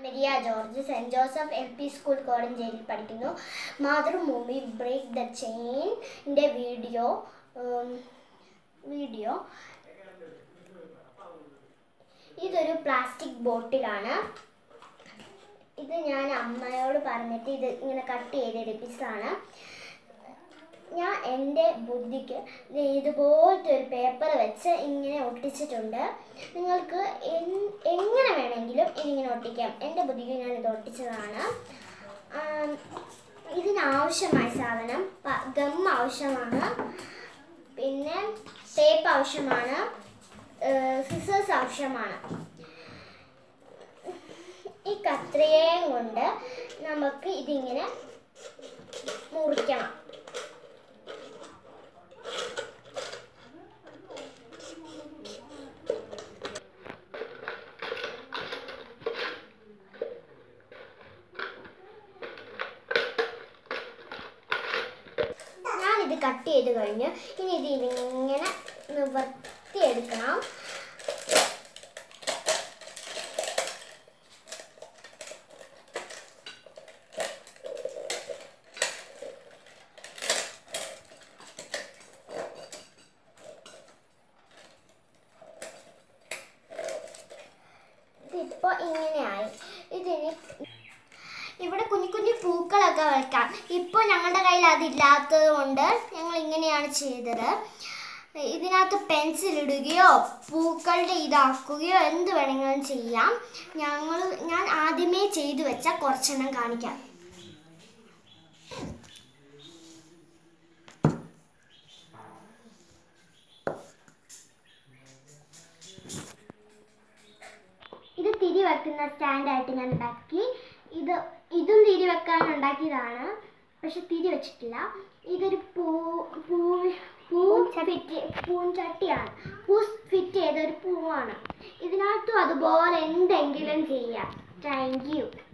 Meriya George saint Joseph L P school കോടഞ്ചേരിയിൽ പഠിക്കുന്നു Mathrubhumi break the ചെയിൻ്റെ വീഡിയോ വീഡിയോ ഇതൊരു പ്ലാസ്റ്റിക് ബോട്ടിലാണ് ഇത് ഞാൻ അമ്മയോട് പറഞ്ഞിട്ട് ഇത് ഇങ്ങനെ കട്ട് ചെയ്തെടുപ്പിച്ചതാണ് ഞാൻ എൻ്റെ ബുദ്ധിക്ക് ദേ ഇതുപോലത്തെ ഒരു പേപ്പർ വെച്ച് ഇങ്ങനെ ഒട്ടിച്ചിട്ടുണ്ട് നിങ്ങൾക്ക് എൻ- എങ്ങനെ വേണമെങ്കിലും ഇതിങ്ങനെ ഒട്ടിക്കാം എൻ്റെ ബുദ്ധിക്ക് ഞാൻ ഇത് ഒട്ടിച്ചതാണ് ആം, ഇതിനാവശ്യമായ സാധനം പ- ഗം ആവശ്യമാണ് പിന്നെ ടേപ്പ് ആവശ്യമാണ് സിസേഴ്സ് ആവശ്യമാണ് ഈ കത്രികയും കൊണ്ട് നമുക്ക് ഇതിങ്ങനെ മുറിക്കണം ഞാനിത് കട്ട് ചെയ്ത് കഴിഞ്ഞു ഇനി ഇത് ഇതിങ്ങനെ നിവർത്തിയെടുക്കണം ഇതിപ്പോൾ ഇങ്ങനെയായി ഇതിന് ഇവിടെ കുഞ്ഞു കുഞ്ഞു പൂക്കളൊക്കെ വെക്കാം ഇപ്പോൾ ഞങ്ങളുടെ കയ്യിൽ അതില്ലാത്തത് കൊണ്ട് ഞങ്ങൾ ഇങ്ങനെയാണ് ചെയ്തത് ഇതിനകത്ത് പെൻസിൽ ഇടുകയോ പൂക്കളുടെ ഇതാക്കുകയോ എന്ത് വേണമെങ്കിലും ചെയ്യാം ഞങ്ങൾ ഞാൻ ആദ്യമേ ചെയ്തു വെച്ച കുറച്ചെണ്ണം കാണിക്കാം ഇത് തിരി വെക്കുന്ന സ്റ്റാൻഡായിട്ട് ഞാൻ ഉണ്ടാക്കി ഇത് ഇതും തിരി വെക്കാൻ ഉണ്ടാക്കിയതാണ് പക്ഷെ തിരി വെച്ചിട്ടില്ല ഇതൊരു പൂ പൂ പൂ ഫിറ്റ് പൂഞ്ചട്ടിയാണ് പൂ ഫിറ്റ് ചെയ്ത ഒരു പൂവാണ് ഇതിനകത്തും അതുപോലെ എന്തെങ്കിലും ചെയ്യാം താങ്ക് യു